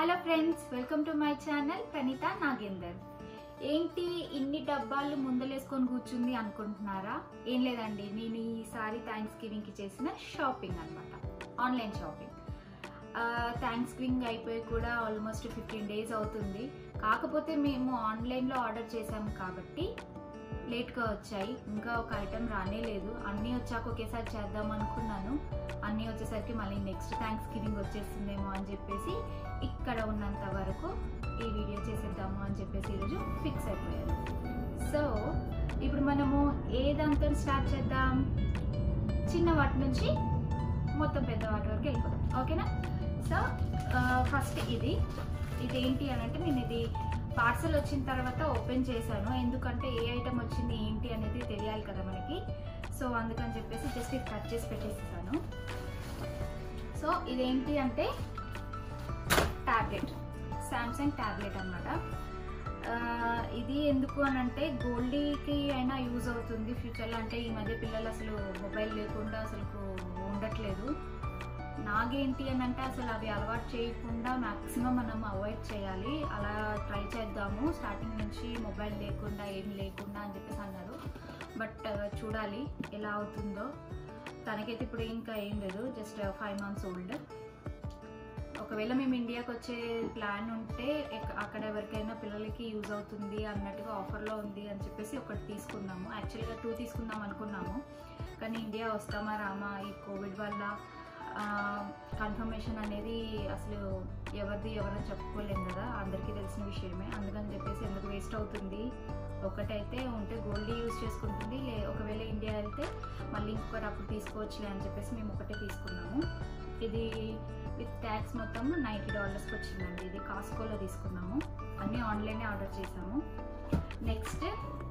Hello friends welcome to my channel Praneetha Nagender ఏంటి ఇన్ని డబ్బాలు ముందలేసుకొని కూర్చుంది అనుకుంటున్నారా ఏం లేదండి నేను ఈసారి థ్యాంక్స్ గివింగ్కి చేసిన షాపింగ్ అనమాట ఆన్లైన్ షాపింగ్ థ్యాంక్స్ గివింగ్ అయిపోయి కూడా ఆల్మోస్ట్ ఫిఫ్టీన్ డేస్ అవుతుంది కాకపోతే మేము ఆన్లైన్లో ఆర్డర్ చేసాము కాబట్టి లేట్గా వచ్చాయి ఇంకా ఒక ఐటెం రానే లేదు అన్నీ వచ్చాక ఒకేసారి చేద్దాం అనుకున్నాను అన్నీ వచ్చేసరికి మళ్ళీ నెక్స్ట్ థ్యాంక్స్ గివింగ్ వచ్చేస్తుందేమో అని చెప్పేసి ఇక్కడ ఉన్నంత వరకు ఈ వీడియో చేసేద్దాము అని చెప్పేసి ఈరోజు ఫిక్స్ అయిపోయాను సో ఇప్పుడు మనము ఏ దాంతో స్టార్ట్ చేద్దాం చిన్న వాటి నుంచి మొత్తం పెద్ద వాటి వరకు వెళ్ళిపోదాం ఓకేనా సో ఫస్ట్ ఇది ఇది ఏంటి అని అంటే నేను ఇది పార్సల్ వచ్చిన తర్వాత ఓపెన్ చేశాను ఎందుకంటే ఏ ఐటమ్ వచ్చింది ఏంటి అనేది తెలియాలి కదా మనకి సో అందుకని చెప్పేసి జస్ట్ ఇది కట్ చేసి పెట్టేస్తాను సో ఇదేంటి అంటే ట్యాబ్లెట్ శాంసంగ్ ట్యాబ్లెట్ అనమాట ఇది ఎందుకు అని అంటే గోల్డీకి అయినా యూజ్ అవుతుంది ఫ్యూచర్లో అంటే ఈ మధ్య పిల్లలు అసలు మొబైల్ లేకుండా అసలు ఉండట్లేదు నాగేంటి అని అంటే అసలు అవి అలవాటు చేయకుండా మ్యాక్సిమం మనం అవాయిడ్ చేయాలి అలా ట్రై చేద్దాము స్టార్టింగ్ నుంచి మొబైల్ లేకుండా ఏం లేకుండా అని చెప్పేసి అన్నారు బట్ చూడాలి ఎలా అవుతుందో తనకైతే ఇప్పుడు ఇంకా ఏం లేదు జస్ట్ ఫైవ్ మంత్స్ ఓల్డ్ ఒకవేళ మేము ఇండియాకి వచ్చే ప్లాన్ ఉంటే అక్కడ ఎవరికైనా పిల్లలకి యూజ్ అవుతుంది అన్నట్టుగా ఆఫర్లో ఉంది అని చెప్పేసి ఒకటి తీసుకున్నాము యాక్చువల్గా టూ తీసుకుందాం అనుకున్నాము కానీ ఇండియా వస్తామా రామా ఈ కోవిడ్ వల్ల కన్ఫర్మేషన్ అనేది అసలు ఎవరిది ఎవరో చెప్పుకోలేం కదా అందరికీ తెలిసిన విషయమే అందుకని చెప్పేసి ఎందుకు వేస్ట్ అవుతుంది ఒకటైతే ఉంటే గోల్డ్ యూజ్ చేసుకుంటుంది లే ఒకవేళ ఇండియా వెళ్తే మళ్ళీ ఇంకొకటి అప్పుడు తీసుకోవచ్చులే అని చెప్పేసి మేము ఒకటే తీసుకున్నాము ఇది విత్ ట్యాక్స్ మొత్తం నైంటీ డాలర్స్కి వచ్చిందండి ఇది కాస్కోలో తీసుకున్నాము అన్నీ ఆన్లైనే ఆర్డర్ చేసాము నెక్స్ట్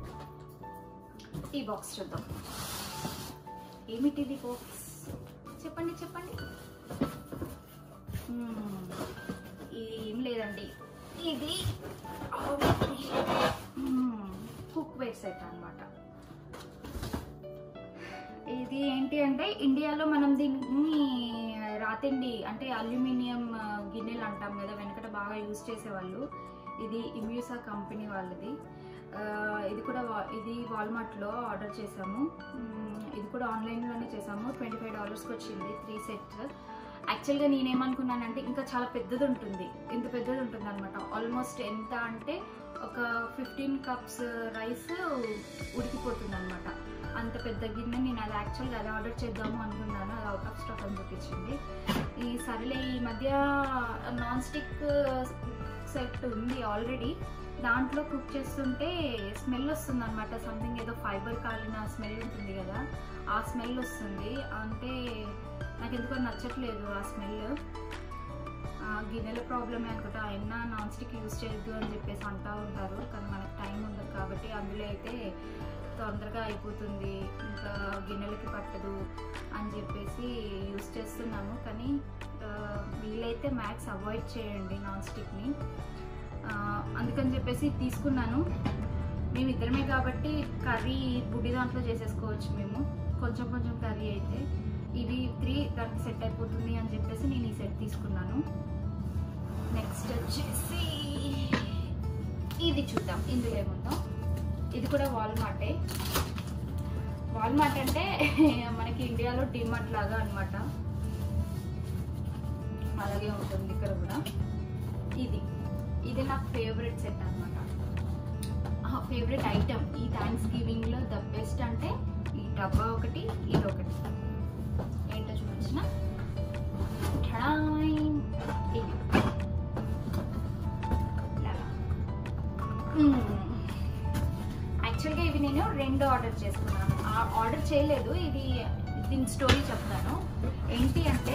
ఈ బాక్స్ చూద్దాం ఏమిటి ఇది బాక్స్ చెప్పండి చెప్పండి ఏం లేదండి ఇది కుక్ వేర్ సెట్ అనమాట ఇది ఏంటి అంటే ఇండియాలో మనం దీన్ని రాతిండి అంటే అల్యూమినియం గిన్నెలు అంటాం కదా వెనకట బాగా యూజ్ చేసేవాళ్ళు ఇది ఇమ్యూసా కంపెనీ వాళ్ళది ఇది కూడా ఇది వాల్మార్ట్లో ఆర్డర్ చేసాము ఇది కూడా ఆన్లైన్లోనే చేసాము ట్వంటీ ఫైవ్ డాలర్స్కి వచ్చింది త్రీ సెట్ యాక్చువల్గా నేనేమనుకున్నానంటే ఇంకా చాలా పెద్దది ఉంటుంది ఇంత పెద్దది ఉంటుంది అనమాట ఆల్మోస్ట్ ఎంత అంటే ఒక ఫిఫ్టీన్ కప్స్ రైస్ ఉడికిపోతుంది అనమాట అంత పెద్ద గిన్నె నేను అది యాక్చువల్గా అది ఆర్డర్ చేద్దాము అనుకున్నాను అది అవుట్ ఆఫ్ స్టాక్ అని చూపించింది ఈ సరేలే ఈ మధ్య నాన్ స్టిక్ సెట్ ఉంది ఆల్రెడీ దాంట్లో కుక్ చేస్తుంటే స్మెల్ వస్తుంది అనమాట సంథింగ్ ఏదో ఫైబర్ కాలిన స్మెల్ ఉంటుంది కదా ఆ స్మెల్ వస్తుంది అంటే నాకు ఎందుకో నచ్చట్లేదు ఆ స్మెల్ గిన్నెల ప్రాబ్లమే అనుకుంటా అయినా నాన్ స్టిక్ యూజ్ చేయొద్దు అని చెప్పేసి అంటూ ఉంటారు కానీ మనకు టైం ఉండదు కాబట్టి అందులో అయితే తొందరగా అయిపోతుంది ఇంకా గిన్నెలకి పట్టదు అని చెప్పేసి యూజ్ చేస్తున్నాము కానీ వీలైతే మ్యాక్స్ అవాయిడ్ చేయండి నాన్ స్టిక్ని అందుకని చెప్పేసి తీసుకున్నాను మేము ఇద్దరమే కాబట్టి కర్రీ బుడ్డి దాంట్లో చేసేసుకోవచ్చు మేము కొంచెం కొంచెం కర్రీ అయితే ఇవి త్రీ దానికి సెట్ అయిపోతుంది అని చెప్పేసి నేను ఈ సెట్ తీసుకున్నాను నెక్స్ట్ వచ్చేసి ఇది చూద్దాం ఇందులో ఏముందో ఇది కూడా వాల్మార్టే వాల్మార్ట్ అంటే మనకి ఇండియాలో డిమార్ట్ లాగా అనమాట అలాగే ఉంటుంది ఇక్కడ కూడా ఇది ఇది నా ఫేవరెట్ సెట్ అనమాట ఫేవరెట్ ఐటమ్ ఈ థ్యాంక్స్ గివింగ్లో ద బెస్ట్ అంటే ఈ డబ్బా ఒకటి ఇది ఒకటి ఏంటో చూపించిన ఇది యాక్చువల్గా ఇవి నేను రెండు ఆర్డర్ చేసుకున్నాను ఆర్డర్ చేయలేదు ఇది దీని స్టోరీ చెప్తాను ఏంటి అంటే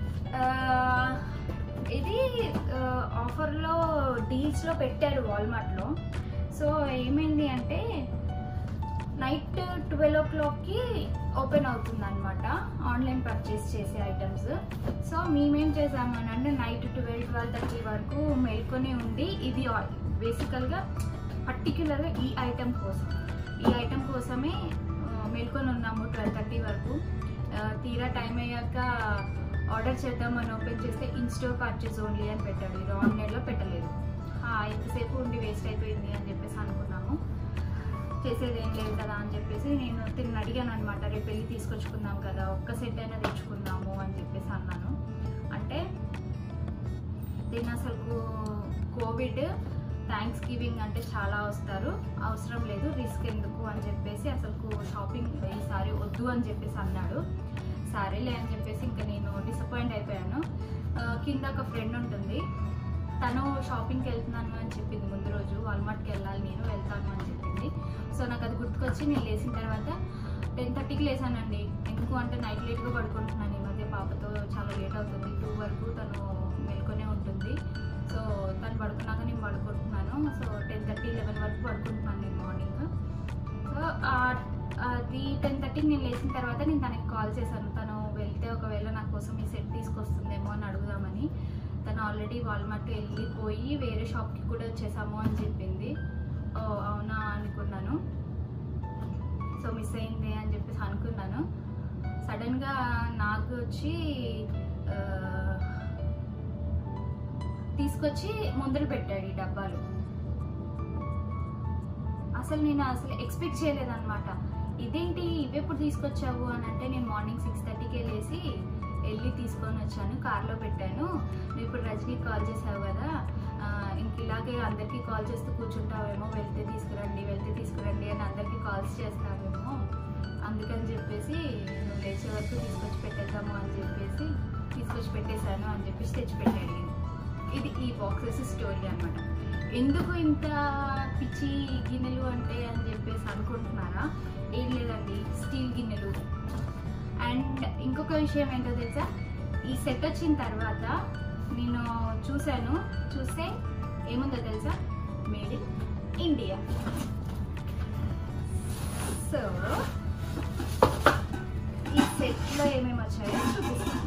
ఇది ఆఫర్లో డీల్స్లో పెట్టారు వాల్మార్ట్లో సో ఏమైంది అంటే నైట్ ట్వెల్వ్ ఓ క్లాక్కి ఓపెన్ అవుతుంది అనమాట ఆన్లైన్ పర్చేస్ చేసే ఐటమ్స్ సో మేమేం చేసాము అని అంటే నైట్ ట్వెల్వ్ ట్వెల్వ్ థర్టీ వరకు మేల్కొని ఉండి ఇది బేసికల్గా పర్టిక్యులర్గా ఈ ఐటెం కోసం ఈ ఐటెం కోసమే మేల్కొని ఉన్నాము ట్వెల్వ్ థర్టీ వరకు తీరా టైం అయ్యాక ఆర్డర్ చేద్దామని ఓపెన్ చేస్తే ఇన్స్టోర్ పర్చేస్ ఓన్లీ అని పెట్టాడు ఇది ఆన్లైన్లో పెట్టలేదు ఆ, ఎంతసేపు ఉండి వేస్ట్ అయిపోయింది అని చెప్పేసి అనుకున్నాము చేసేది ఏం లేదు కదా అని చెప్పేసి నేను తిని అడిగాను అనమాట రేపు వెళ్ళి తీసుకొచ్చుకుందాం కదా ఒక్క సెట్ అయినా తెచ్చుకుందాము అని చెప్పేసి అన్నాను అంటే దీన్ని అసలు కోవిడ్ థ్యాంక్స్ గివింగ్ అంటే చాలా వస్తారు అవసరం లేదు రిస్క్ ఎందుకు అని చెప్పేసి అసలు షాపింగ్ ఈసారి వద్దు అని చెప్పేసి అన్నాడు సరేలే అని చెప్పేసి ఇంకా నేను డిసప్పాయింట్ అయిపోయాను ఆ, కింద ఒక ఫ్రెండ్ ఉంటుంది తను షాపింగ్కి వెళ్తున్నాను అని చెప్పింది ముందు రోజు వాల్మార్ట్కి వెళ్ళాలి నేను వెళ్తాను అని చెప్పింది సో నాకు అది గుర్తుకొచ్చి నేను లేచిన తర్వాత టెన్ థర్టీకి లేసానండి ఎందుకు అంటే నైట్ లేట్గా పడుకుంటున్నాను ఈ మధ్య పాపతో చాలా లేట్ అవుతుంది టూ వరకు తను మేల్కొనే ఉంటుంది సో తను పడుకున్నాక నేను పడుకుంటున్నాను సో టెన్ థర్టీ లెవెన్ వరకు పడుకుంటున్నాను నేను మార్నింగ్ సో ఆ- అది టెన్ థర్టీకి నేను లేచిన తర్వాత నేను తనకి కాల్ చేశాను తను వెళ్తే ఒకవేళ నా కోసం ఈ సెట్ తీసుకొస్తుందేమో అని అడుగుదామని తను ఆల్రెడీ వాల్మార్ట్ వెళ్ళిపోయి వేరే షాప్కి కూడా వచ్చేసాము అని చెప్పింది ఓ అవునా అనుకున్నాను సో మిస్ అయింది అని చెప్పేసి అనుకున్నాను సడన్గా నాకు వచ్చి ఆ, తీసుకొచ్చి ముందర పెట్టాడు ఈ డబ్బాలు అసలు నేను అసలు ఎక్స్పెక్ట్ చేయలేదన్నమాట ఇదేంటి ఇవెప్పుడు తీసుకొచ్చావు అని అంటే నేను మార్నింగ్ సిక్స్ థర్టీకే లేసి వెళ్ళి తీసుకొని వచ్చాను కార్లో పెట్టాను నువ్వు ఇప్పుడు రజనీకి కాల్ చేసావు కదా ఆ, ఇంక ఇలాగే అందరికీ కాల్ చేస్తూ కూర్చుంటావేమో వెళ్తే తీసుకురండి వెళ్తే తీసుకురండి అని అందరికీ కాల్స్ చేస్తావేమో అందుకని చెప్పేసి నువ్వు లేచే వరకు తీసుకొచ్చి పెట్టేద్దాము అని చెప్పేసి తీసుకొచ్చి పెట్టేశాను అని చెప్పేసి తెచ్చి పెట్టాడు ఇది ఈ బాక్సెస్ స్టోరీ అన్నమాట ఎందుకు ఇంత పిచ్చి గిన్నెలు అంటే అని చెప్పేసి అనుకుంటున్నారా ఏం లేదండి స్టీల్ గిన్నెలు అండ్ ఇంకొక విషయం ఏంటో తెలుసా ఈ సెట్ వచ్చిన తర్వాత నేను చూశాను చూస్తే ఏముందో తెలుసా మేడ్ ఇన్ ఇండియా సో ఈ సెట్లో ఏమేమి వచ్చాయో చూపిస్తాను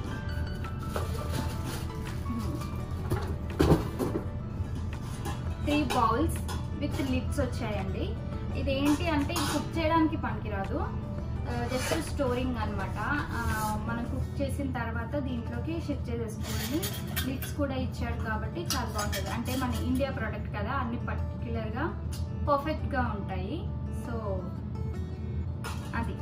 త్రీ బౌల్స్ విత్ లిడ్స్ వచ్చాయండి ఇదేంటి అంటే ఇది కుక్ చేయడానికి పనికిరాదు జస్ట్ స్టోరింగ్ అనమాట మనం కుక్ చేసిన తర్వాత దీంట్లోకి షిఫ్ట్ చేసేసుకొని లిడ్స్ కూడా ఇచ్చాడు కాబట్టి చాలా బాగుంటుంది అంటే మన ఇండియా ప్రోడక్ట్ కదా అన్ని పర్టికులర్గా పర్ఫెక్ట్గా ఉంటాయి సో అది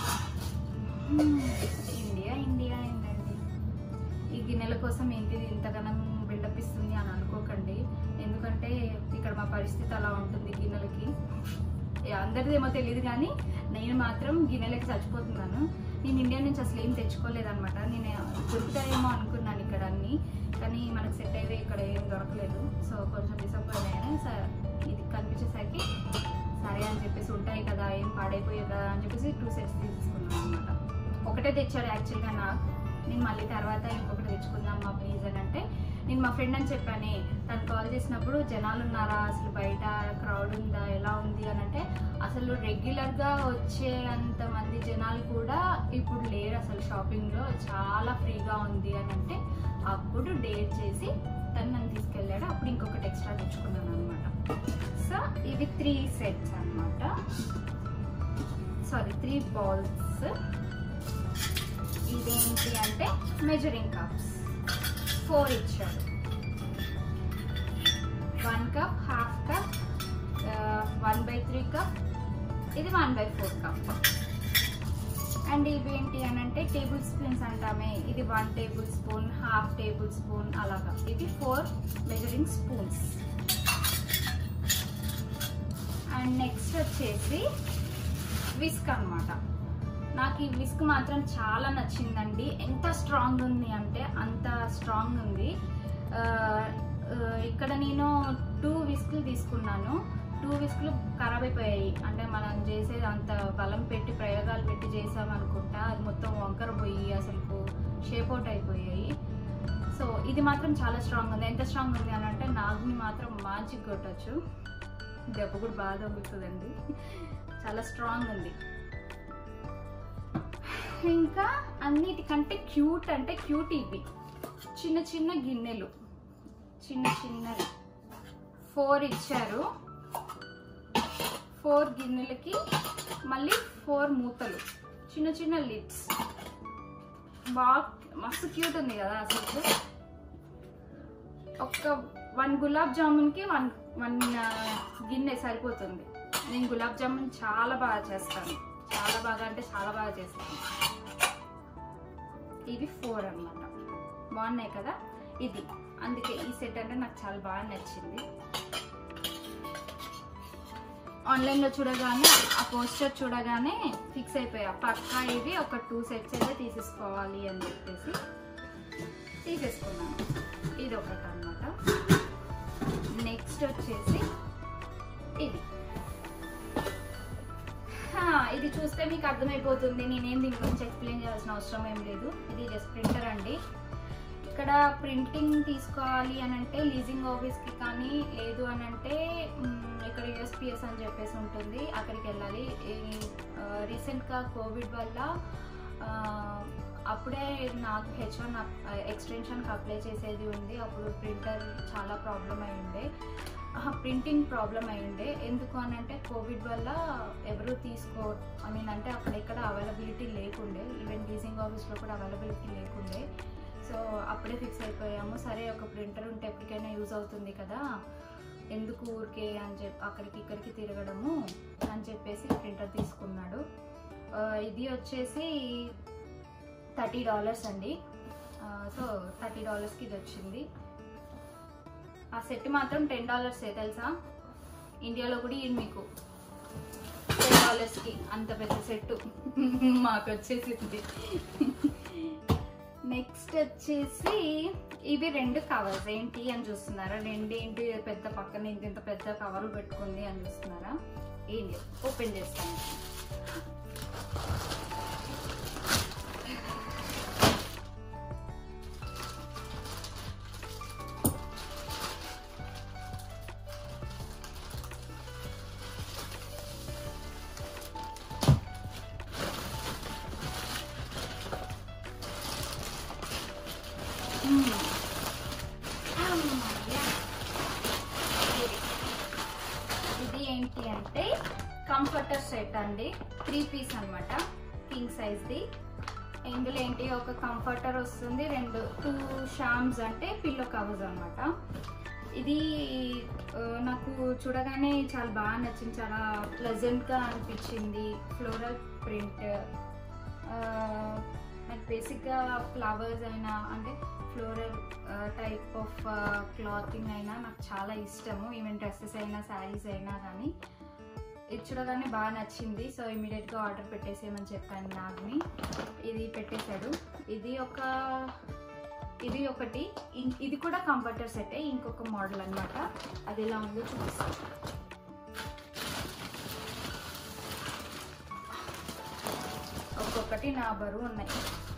ఇండియా ఇండియా ఏంటండి ఈ గిన్నెల కోసం ఏంటిది ఇంతగానం బిల్డప్ ఇస్తుంది అని అనుకోకండి ఎందుకంటే ఇక్కడ మా పరిస్థితి అలా ఉంటుంది గిన్నెలకి ఏ, అందరిదేమో తెలియదు కానీ నేను మాత్రం గిన్నెలకి చచ్చిపోతున్నాను నేను ఇండియా నుంచి అసలు ఏం తెచ్చుకోలేదన్నమాట నేను దొరుకుతాయేమో అనుకున్నాను ఇక్కడ అన్ని కానీ మనకు సెట్ అయితే ఇక్కడ ఏం దొరకలేదు సో కొంచెం డిసప్పాయింట్ అయ్యాను స- ఇది కనిపించేసరికి సరే అని చెప్పేసి ఉంటాయి కదా ఏం పాడైపోయాయి కదా అని చెప్పేసి టూ సెట్స్ తీసుకున్నాను అనమాట ఒకటే తెచ్చాడు యాక్చువల్గా నాకు నేను మళ్ళీ తర్వాత ఇంకొకటి తెచ్చుకుందాం మా ప్లీజ్ అని అంటే నేను మా ఫ్రెండ్ అని చెప్పానే తను కాల్ చేసినప్పుడు జనాలు ఉన్నారా అసలు బయట క్రౌడ్ ఉందా ఎలా ఉంది అని అంటే అసలు రెగ్యులర్గా వచ్చే అంత మంది జనాలు కూడా ఇప్పుడు లేరు అసలు షాపింగ్లో చాలా ఫ్రీగా ఉంది అని అంటే అప్పుడు డేట్ చేసి తను నన్ను తీసుకెళ్ళాడు అప్పుడు ఇంకొకటి ఎక్స్ట్రా తెచ్చుకున్నాను అనమాట సో ఇవి త్రీ సెట్స్ అన్నమాట సారీ త్రీ బాల్స్ ఇదేంటి అంటే మెజరింగ్ కప్స్ ఫోర్ ఇచ్చాడు one cup half cup one by three cup ఇది one by four cup and ఇవి ఏంటి అని అంటే టేబుల్ స్పూన్స్ అంటామే ఇది one tablespoon half tablespoon అలాగా ఇది four measuring spoons and next వచ్చేసి విస్క్ అన్నమాట నాకు ఈ విస్క్ మాత్రం చాలా నచ్చిందండి ఎంత స్ట్రాంగ్ ఉంది అంటే అంత స్ట్రాంగ్ ఉంది ఆ, ఆ, ఇక్కడ నేను టూ విస్క్లు తీసుకున్నాను టూ విస్క్లు ఖరాబ్ అయిపోయాయి అంటే మనం చేసేది అంత బలం పెట్టి ప్రయోగాలు పెట్టి చేసామనుకుంటా అది మొత్తం వంకర పోయి అసలు షేప్ అవుట్ అయిపోయాయి సో ఇది మాత్రం చాలా స్ట్రాంగ్ ఉంది ఎంత స్ట్రాంగ్ ఉంది అని అంటే నాగుని మాత్రం మంచి కొట్టచ్చు దెబ్బ కూడా బాగా తగ్గుతుందండి చాలా స్ట్రాంగ్ ఉంది ఇంకా అన్నిటికంటే క్యూట్ అంటే క్యూట్ ఇవి చిన్న చిన్న గిన్నెలు చిన్న చిన్నవి ఫోర్ ఇచ్చారు ఫోర్ గిన్నెలకి మళ్ళీ ఫోర్ మూతలు చిన్న చిన్న లిడ్స్ బాగా మస్తు క్యూట్ ఉంది కదా అసలు ఒక్క వన్ గులాబ్ జామున్కి వన్ వన్ ఆ, గిన్నె సరిపోతుంది నేను గులాబ్ జామున్ చాలా బాగా చేస్తాను చాలా బాగా అంటే చాలా బాగా చేస్తాను ఇవి ఫోర్ అన్నమాట బాగున్నాయి కదా ఇది అందుకే ఈ సెట్ అంటే నాకు చాలా బాగా నచ్చింది ఆన్లైన్లో చూడగానే ఆ పోస్టర్ చూడగానే ఫిక్స్ అయిపోయా పక్కా ఇవి ఒక టూ సెట్స్ అయితే తీసేసుకోవాలి అని చెప్పేసి తీసేసుకున్నాను ఇది ఒకటి అనమాట నెక్స్ట్ వచ్చేసి ఇది హా, ఇది చూస్తే మీకు అర్థమైపోతుంది నేనేం దీని గురించి ఎక్స్ప్లెయిన్ చేయాల్సిన అవసరం ఏం లేదు ఇది జస్ట్ ప్రింటర్ అండి ఇక్కడ ప్రింటింగ్ తీసుకోవాలి అని అంటే లీజింగ్ ఆఫీస్కి కానీ లేదు అని అంటే మ్, ఇక్కడ యూఎస్పిఎస్ అని చెప్పేసి ఉంటుంది అక్కడికి వెళ్ళాలి రీసెంట్గా కోవిడ్ వల్ల ఆ, అప్పుడే నాకు హెచ్ వన్ ఎక్స్టెన్షన్కి అప్లై చేసేది ఉంది అప్పుడు ప్రింటర్ చాలా ప్రాబ్లం అయి ఉండే ప్రింటింగ్ ప్రాబ్లం అయి ఉండే ఎందుకు అని అంటే కోవిడ్ వల్ల ఎవరు తీసుకో ఐ మీన్ అంటే అక్కడ ఎక్కడ అవైలబిలిటీ లేకుండే ఈవెన్ లీజింగ్ ఆఫీస్లో కూడా అవైలబిలిటీ లేకుండే సో అప్పుడే ఫిక్స్ అయిపోయాము సరే ఒక ప్రింటర్ ఉంటే ఎప్పటికైనా యూజ్ అవుతుంది కదా ఎందుకు ఊరికే అని చెప్పి అక్కడికి ఇక్కడికి తిరగడము అని చెప్పేసి ప్రింటర్ తీసుకున్నాడు ఆ, ఇది వచ్చేసి థర్టీ డాలర్స్ అండి సో థర్టీ డాలర్స్కి ఇది వచ్చింది ఆ సెట్ మాత్రం టెన్ డాలర్సే తెలుసా ఇండియాలో కూడా ఇది మీకు టెన్ డాలర్స్కి అంత పెద్ద సెట్ మాకు వచ్చేసింది నెక్స్ట్ వచ్చేసి ఇవి రెండు కవర్స్ ఏంటి అని చూస్తున్నారా రెండు ఏంటి పెద్ద పక్కన ఇంత ఇంత పెద్ద కవర్లు పెట్టుకుంది అని చూస్తున్నారా ఏంటి ఓపెన్ చేస్తాను మ్మ్. అమ్మయ్య. ఇది. ఇది ఏంటి అంటే కంఫర్టర్ సెట్ అండి త్రీ పీస్ అన్నమాట కింగ్ సైజ్ది ఇందులో ఏంటి ఒక కంఫర్టర్ వస్తుంది రెండు టూ షామ్స్ అంటే పిల్లో కవర్స్ అన్నమాట ఇది ఆ, నాకు చూడగానే చాలా బాగా నచ్చింది చాలా ప్లెజెంట్గా అనిపించింది ఫ్లోరల్ ప్రింట్ నాకు బేసిక్గా ఫ్లవర్స్ అయినా అంటే ఫ్లోరల్ టైప్ ఆఫ్ క్లాతింగ్ అయినా నాకు చాలా ఇష్టము ఈవెన్ డ్రెస్సెస్ అయినా శారీస్ అయినా కానీ ఇది చూడగానే బాగా నచ్చింది సో ఇమీడియట్గా ఆర్డర్ పెట్టేసేయమని చెప్పాను నాగ్ని ఇది పెట్టేశాడు ఇది ఒక ఇది ఒకటి ఇం- ఇది కూడా కంఫర్టర్ సెటే ఇంకొక మోడల్ అన్నమాట అది ఎలా ఉందో చూపిస్తాను ఒక్కొక్కటి నా బరువు ఉన్నాయి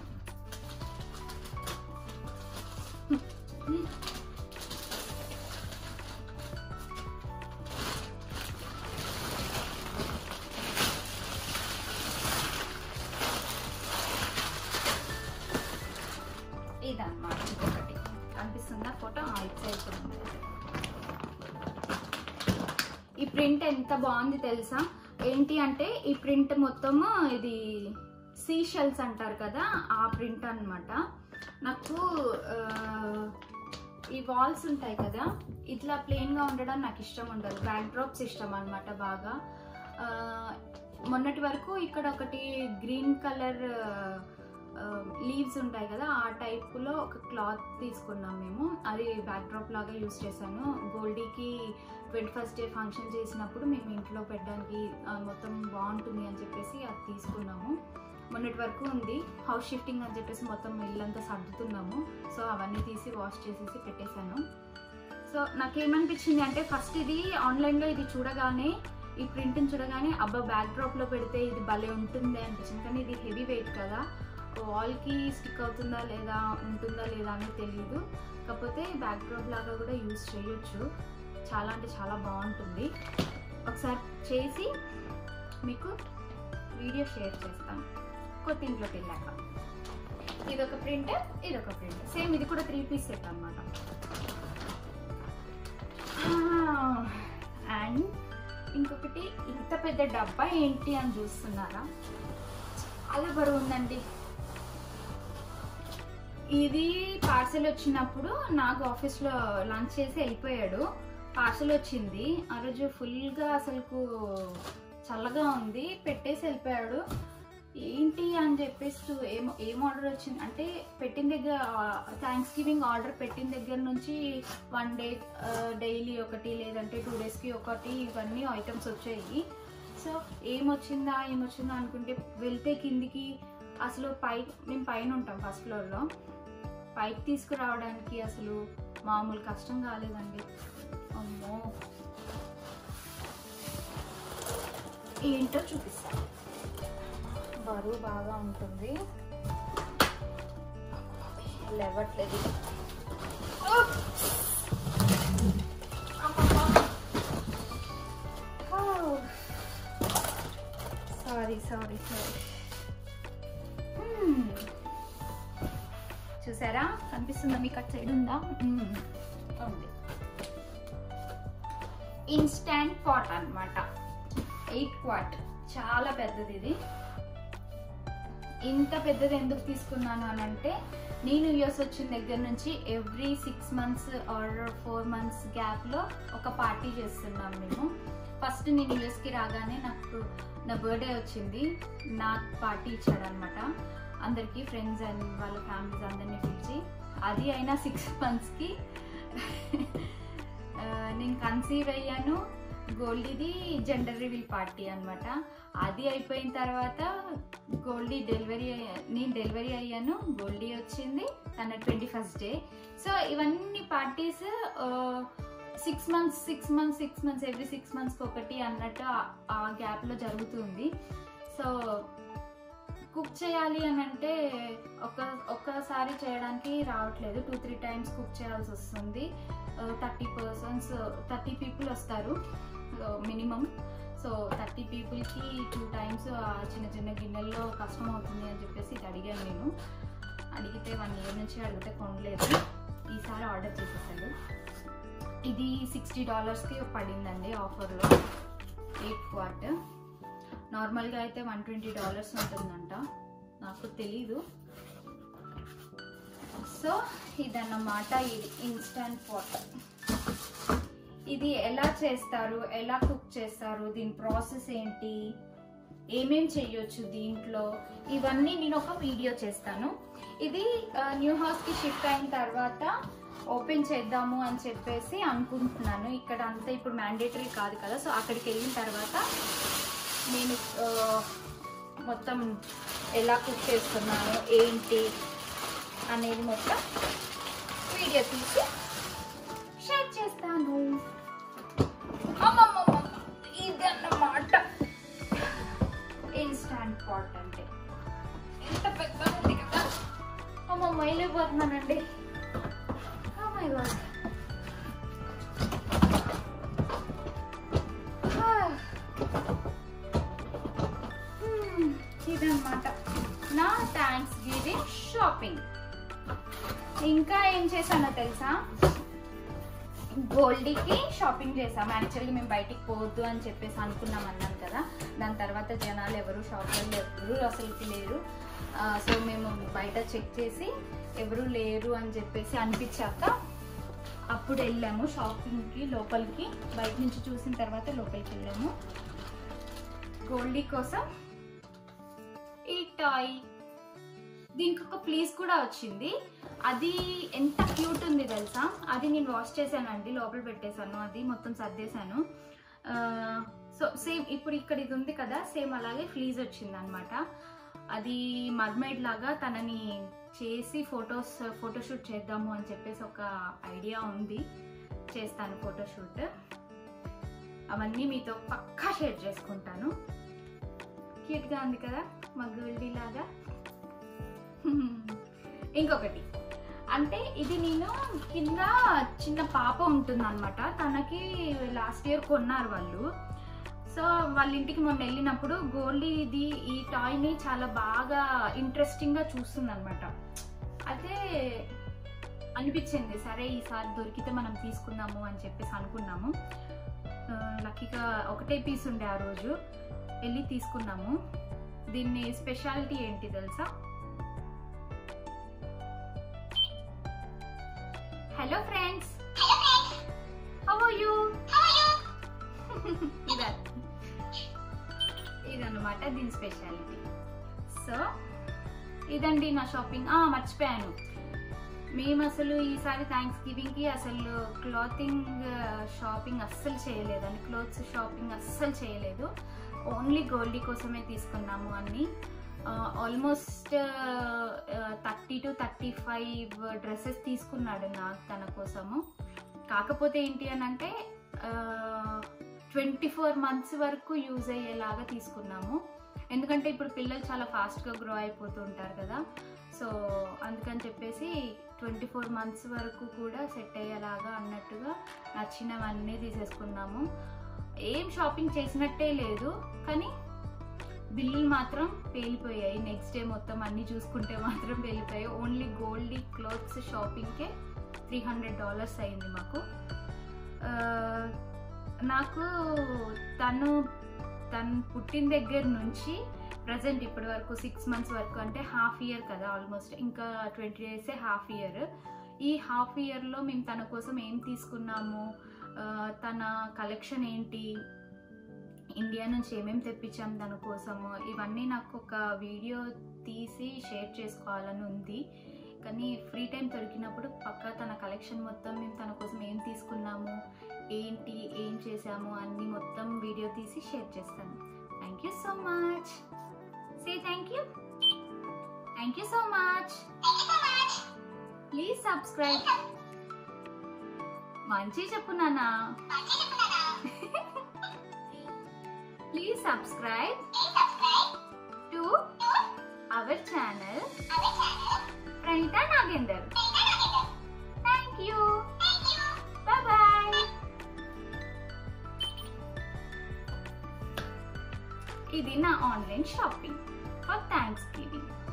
ఇదన్నమాట ఇంకొకటి కనిపిస్తుందా ఫోటో ఇట్స్ అయిపోయింది ఈ ప్రింట్ ఎంత బాగుంది తెలుసా ఏంటి అంటే ఈ ప్రింట్ మొత్తము ఇది సీ షెల్స్ అంటారు కదా ఆ ప్రింట్ అన్నమాట నాకు ఆ, ఈ వాల్స్ ఉంటాయి కదా ఇట్లా ప్లెయిన్గా ఉండడం నాకు ఇష్టం ఉండదు బ్యాక్ డ్రాప్స్ ఇష్టం అనమాట బాగా ఆ, మొన్నటి వరకు ఇక్కడ ఒకటి గ్రీన్ కలర్ లీవ్స్ ఉంటాయి కదా ఆ టైప్లో ఒక క్లాత్ తీసుకున్నాం మేము అది బ్యాక్ డ్రాప్ లాగా యూస్ చేశాను గోల్డీకి ట్వంటీ ఫస్ట్ డే ఫంక్షన్ చేసినప్పుడు మేము ఇంట్లో పెట్టడానికి ఆ, మొత్తం బాగుంటుంది అని చెప్పేసి అది తీసుకున్నాము మొన్నటి వరకు ఉంది హౌస్ షిఫ్టింగ్ అని చెప్పేసి మొత్తం ఇల్లంతా సర్దుతున్నాము సో అవన్నీ తీసి వాష్ చేసేసి పెట్టేశాను సో నాకేమనిపించింది అంటే ఫస్ట్ ఇది ఆన్లైన్లో ఇది చూడగానే ఈ ప్రింట్ని చూడగానే అబ్బా బ్యాక్ డ్రాప్లో పెడితే ఇది భలే ఉంటుంది అనిపించింది కానీ ఇది హెవీ వెయిట్ కదా వాల్కి స్టిక్ అవుతుందా లేదా ఉంటుందా లేదా అని తెలియదు కాకపోతే బ్యాక్ డ్రాప్ లాగా కూడా యూజ్ చేయొచ్చు చాలా అంటే చాలా బాగుంటుంది ఒకసారి చేసి మీకు వీడియో షేర్ చేస్తాను కొత్త ఇంట్లోకి వెళ్ళాక ఇది ఒక ప్రింట్ ఇది ఒక ప్రింట్ సేమ్ ఇది కూడా త్రీ పీస్ సెట్ అనమాట అండ్ ఇంకొకటి ఇంత పెద్ద డబ్బా ఏంటి అని చూస్తున్నారా చాలా బరువు ఉందండి ఇది పార్సెల్ వచ్చినప్పుడు నాకు ఆఫీస్లో లంచ్ చేసి వెళ్ళిపోయాడు పార్సెల్ వచ్చింది ఆ రోజు ఫుల్గా అసలుకు చల్లగా ఉంది పెట్టేసి వెళ్ళిపోయాడు ఏంటి అని చెప్పేసి ఏం ఏం ఆర్డర్ వచ్చింది అంటే పెట్టిన దగ్గర థ్యాంక్స్ గివింగ్ ఆర్డర్ పెట్టిన దగ్గర నుంచి వన్ డే డైలీ ఒకటి లేదంటే టూ డేస్కి ఒకటి ఇవన్నీ ఐటమ్స్ వచ్చాయి సో ఏమొచ్చిందా ఏమొచ్చిందా అనుకుంటే వెళ్తే కిందికి అసలు పై మేము పైన ఉంటాం ఫస్ట్ ఫ్లోర్లో పైకి తీసుకురావడానికి అసలు మామూలు కష్టం కాలేదండి అమ్మో ఏంటో చూపిస్తా బరువు బాగా ఉంటుంది లేవట్లేదు సారీ సారీ సారీ చూసారా కనిపిస్తుందా మీకు అటు సైడ్ ఉందా మ్మ్. ఉంది ఇన్స్టాంట్ పాట్ అన్నమాట ఎయిట్ క్వాట్ చాలా పెద్దది ఇది ఇంత పెద్దది ఎందుకు తీసుకున్నాను అని అంటే నేను యుఎస్ వచ్చిన దగ్గర నుంచి every six months or four months గ్యాప్లో ఒక పార్టీ చేస్తున్నాం మేము ఫస్ట్ నేను యుఎస్కి రాగానే నాకు నా బర్త్డే వచ్చింది నాకు పార్టీ ఇచ్చాడనమాట అందరికీ ఫ్రెండ్స్ అండ్ వాళ్ళ ఫ్యామిలీస్ అందరినీ పిలిచి అది అయినా సిక్స్ మంత్స్కి నేను కన్సీవ్ అయ్యాను గోల్డీది జెండర్ రివీల్ పార్టీ అన్నమాట అది అయిపోయిన తర్వాత గోల్డీ డెలివరీ నేను డెలివరీ అయ్యాను గోల్డీ వచ్చింది తన ట్వంటీ ఫస్ట్ డే సో ఇవన్నీ parties six months six months six months every six మంత్స్కి ఒకటి అన్నట్టు ఆ- ఆ గ్యాప్లో జరుగుతుంది సో కుక్ చేయాలి అని అంటే ఒక ఒక్కసారి చేయడానికి రావట్లేదు టూ త్రీ టైమ్స్ కుక్ చేయాల్సి వస్తుంది థర్టీ పర్సన్స్ థర్టీ పీపుల్ వస్తారు మినిమం సో థర్టీ పీపుల్కి టూ టైమ్స్ చిన్న చిన్న గిన్నెల్లో కష్టం అవుతుంది అని చెప్పేసి ఇది అడిగాను నేను అడిగితే వన్ ఇయర్ నుంచి అడిగితే కొనలేదు ఈసారి ఆర్డర్ చేసేసాడు ఇది సిక్స్టీ డాలర్స్కి పడిందండి ఆఫర్లో ఎయిట్ క్వార్ట్ నార్మల్గా అయితే వన్ ట్వంటీ డాలర్స్ ఉంటుందంట నాకు తెలీదు సో ఇదన్నమాట ఇది ఇన్స్టంట్ పాట్ ఇది ఎలా చేస్తారు ఎలా కుక్ చేస్తారు దీని ప్రాసెస్ ఏంటి ఏమేం చేయొచ్చు దీంట్లో ఇవన్నీ నేను ఒక వీడియో చేస్తాను ఇది ఆ, న్యూ హౌస్కి షిఫ్ట్ అయిన తర్వాత ఓపెన్ చేద్దాము అని చెప్పేసి అనుకుంటున్నాను ఇక్కడ అంతా ఇప్పుడు మ్యాండేటరీ కాదు కదా సో అక్కడికి వెళ్ళిన తర్వాత నేను ఆ, మొత్తం ఎలా కుక్ చేస్తున్నాను ఏంటి అనేది మొత్తం వీడియో తీసి షేర్ చేస్తాను అమ్మమ్మమ్మ ఇదన్నమాట ఇన్స్టాంట్ పాట్ అంటే ఎంత పెద్ద ఉంది కదా అమ్మ మైలిపోతున్నానండి Oh my God. Ah. Hmm, ఇదన్నమాట నా థ్యాంక్స్ గివింగ్ షాపింగ్ ఇంకా ఏం చేశానో తెలుసా గోల్డీకి షాపింగ్ చేసాం యాక్చువల్లీ మేము బయటికి పోవద్దు అని చెప్పేసి అనుకున్నాం అన్నాం కదా దాని తర్వాత జనాలు ఎవరు షాప్లో ఎవరు అసలుకి లేరు ఆ, సో మేము బయట చెక్ చేసి ఎవరు లేరు అని చెప్పేసి అనిపించాక అప్పుడు వెళ్ళాము షాపింగ్కి లోపలికి బయట నుంచి చూసిన తర్వాత లోపలికి వెళ్ళాము గోల్డీ కోసం ఈ టాయ్ దీనికి ఒక ప్లీజ్ కూడా వచ్చింది అది ఎంత క్యూట్ ఉంది తెలుసా అది నేను వాష్ చేశానండి లోపల పెట్టేశాను అది మొత్తం సర్దేశాను సో సేమ్ ఇప్పుడు ఇక్కడ ఇది ఉంది కదా సేమ్ అలాగే ఫ్లీజ్ వచ్చింది అనమాట అది మర్మైడ్ లాగా తనని చేసి ఫొటోస్ ఫోటోషూట్ చేద్దాము అని చెప్పేసి ఒక ఐడియా ఉంది చేస్తాను ఫోటోషూట్ అవన్నీ మీతో పక్కా షేర్ చేసుకుంటాను క్యూట్గా ఉంది కదా మా గోల్డీ లాగా ఇంకొకటి అంటే ఇది నేను కింద చిన్న పాప ఉంటుంది అనమాట తనకి లాస్ట్ ఇయర్ కొన్నారు వాళ్ళు సో వాళ్ళ ఇంటికి మొన్న వెళ్ళినప్పుడు గోల్డీ ఇది ఈ టాయ్ని చాలా బాగా ఇంట్రెస్టింగ్గా చూస్తుంది అనమాట అయితే అనిపించింది సరే ఈసారి దొరికితే మనం తీసుకుందాము అని చెప్పేసి అనుకున్నాము ఆ, లక్కీగా ఒకటే పీస్ ఉండే ఆ రోజు వెళ్ళి తీసుకున్నాము దీన్ని స్పెషాలిటీ ఏంటి తెలుసా hello friends how are you ఇదా ఇదన్నమాట దీని స్పెషాలిటీ సో ఇదండి నా షాపింగ్ ఆ మర్చిపోయాను మేము అసలు ఈసారి థ్యాంక్స్ గివింగ్కి అసలు క్లాతింగ్ షాపింగ్ అస్సలు చేయలేదండి క్లోత్స్ షాపింగ్ అస్సలు చేయలేదు ఓన్లీ గోల్డీ కోసమే తీసుకున్నాము అన్ని almost thirty to thirty five dresses తీసుకున్నాడు నాకు తన కోసము కాకపోతే ఏంటి అని అంటే ట్వంటీ ఫోర్ మంత్స్ వరకు యూజ్ అయ్యేలాగా తీసుకున్నాము ఎందుకంటే ఇప్పుడు పిల్లలు చాలా ఫాస్ట్గా గ్రో అయిపోతూ ఉంటారు కదా సో అందుకని చెప్పేసి ట్వంటీ ఫోర్ మంత్స్ వరకు కూడా సెట్ అయ్యేలాగా అన్నట్టుగా నచ్చినవన్నీ తీసేసుకున్నాము ఏం షాపింగ్ చేసినట్టే లేదు కానీ బిల్లులు మాత్రం పేలిపోయాయి నెక్స్ట్ డే మొత్తం అన్నీ చూసుకుంటే మాత్రం పేలిపోయాయి ఓన్లీ గోల్డీ క్లోత్స్ షాపింగ్కే త్రీ హండ్రెడ్ డాలర్స్ అయింది మాకు ఆ, నాకు తను తను పుట్టిన దగ్గర నుంచి ప్రజెంట్ ఇప్పటి వరకు సిక్స్ మంత్స్ వరకు అంటే హాఫ్ ఇయర్ కదా ఆల్మోస్ట్ ఇంకా ట్వంటీ డేసే హాఫ్ ఇయర్ ఈ హాఫ్ ఇయర్లో మేము తన కోసం ఏం తీసుకున్నాము ఆ, తన కలెక్షన్ ఏంటి ఇండియా నుంచి ఏమేమి తెప్పించాం తన కోసము ఇవన్నీ నాకు ఒక వీడియో తీసి షేర్ చేసుకోవాలని ఉంది కానీ ఫ్రీ టైం దొరికినప్పుడు పక్కా తన కలెక్షన్ మొత్తం మేము తన కోసం ఏం తీసుకున్నాము ఏంటి ఏం చేసాము అన్ని మొత్తం వీడియో తీసి షేర్ చేస్తాను thank you so much say thank you thank you so much please subscribe మంచి చెప్పు నానా please subscribe to our channel Praneetha Nagender thank you bye bye ఇది నా online shopping for thanks giving